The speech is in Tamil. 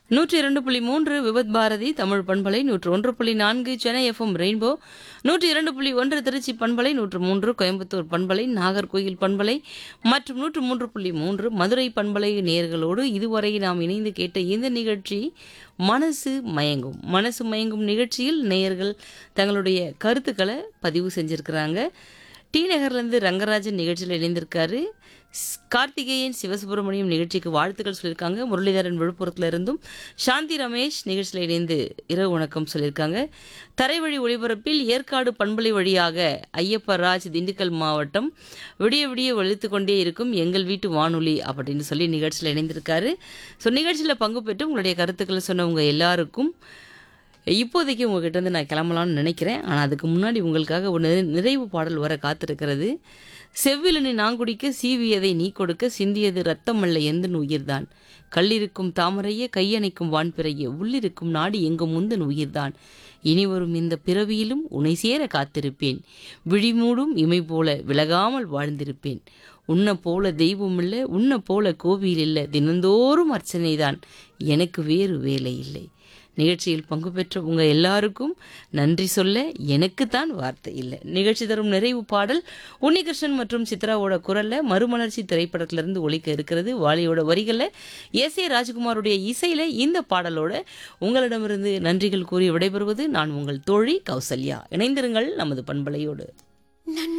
நூற்றி இரண்டு புள்ளி மூன்று விபத் பாரதி தமிழ் பண்பலை நூற்று ஒன்று புள்ளி நான்கு சென்னை எஃப்எம் ரெயின்போ நூற்றி இரண்டு புள்ளி ஒன்று திருச்சி பண்பலை நூற்று மூன்று கோயம்புத்தூர் பண்பலை நாகர்கோயில் பண்பலை மற்றும் நூற்று மூன்று புள்ளி மூன்று மதுரை பண்பலை நேர்களோடு இதுவரை நாம் இணைந்து கேட்ட இந்த நிகழ்ச்சி மனசு மயங்கும் மனசு மயங்கும் நிகழ்ச்சியில் நேயர்கள் தங்களுடைய கருத்துக்களை பதிவு செஞ்சிருக்கிறாங்க டி நகர்லேருந்து ரங்கராஜன் நிகழ்ச்சியில் இணைந்திருக்காரு ஸ்- கார்த்திகேயன் சிவசுப்பிரமணியம் நிகழ்ச்சிக்கு வாழ்த்துக்கள் சொல்லியிருக்காங்க முரளிதரன் விழுப்புரத்துல இருந்தும் சாந்தி ரமேஷ் நிகழ்ச்சியில் இணைந்து இரவு வணக்கம் சொல்லியிருக்காங்க தரைவழி ஒளிபரப்பில் ஏற்காடு பண்பலை வழியாக ஐயப்ப ராஜ் திண்டுக்கல் மாவட்டம் விடிய விடிய ஒழித்து கொண்டே இருக்கும் எங்கள் வீட்டு வானொலி அப்படின்னு சொல்லி நிகழ்ச்சியில் இணைந்திருக்காரு ஸோ நிகழ்ச்சியில் பங்கு பெற்று உங்களுடைய கருத்துக்களை சொன்னவங்க எல்லாருக்கும் இப்போதைக்கு உங்ககிட்ட இருந்து நான் கிளம்பலாம்னு நினைக்கிறேன் ஆனால் அதுக்கு முன்னாடி உங்களுக்காக ஒரு நிறை- நிறைவு பாடல் வர காத்திருக்கிறது செவ்விலனை நான் குடிக்க சீவியதை நீ கொடுக்க சிந்தியது ரத்தம் அல்ல எந்த உயிர்தான் கல்லிருக்கும் தாமரையே கையணைக்கும் வான்பிறையே உள்ளிருக்கும் நாடு எங்கும் முந்தன் உயிர்தான் இனி வரும் இந்த பிறவியிலும் உன்னை சேர காத்திருப்பேன் விழிமூடும் இமை போல விலகாமல் வாழ்ந்திருப்பேன் உன்னை போல தெய்வம் இல்லை உன்னை போல கோவில் இல்லை தினந்தோறும் அர்ச்சனைதான் எனக்கு வேறு வேலை இல்லை நிகழ்ச்சியில் பங்கு பெற்ற உங்க எல்லாருக்கும் நன்றி சொல்ல எனக்குத்தான் வார்த்தை இல்லை நிகழ்ச்சி தரும் நிறைவு பாடல் உன்னிகிருஷ்ணன் மற்றும் சித்ராவோட குரல்ல மறுமலர்ச்சி திரைப்படத்திலிருந்து ஒலிக்க இருக்கிறது வாலியோட வரிகளில் எஸ் ஏ ராஜ்குமாருடைய இசையில இந்த பாடலோட உங்களிடமிருந்து நன்றிகள் கூறி விடைபெறுவது நான் உங்கள் தோழி கௌசல்யா இணைந்திருங்கள் நமது பண்பலையோடு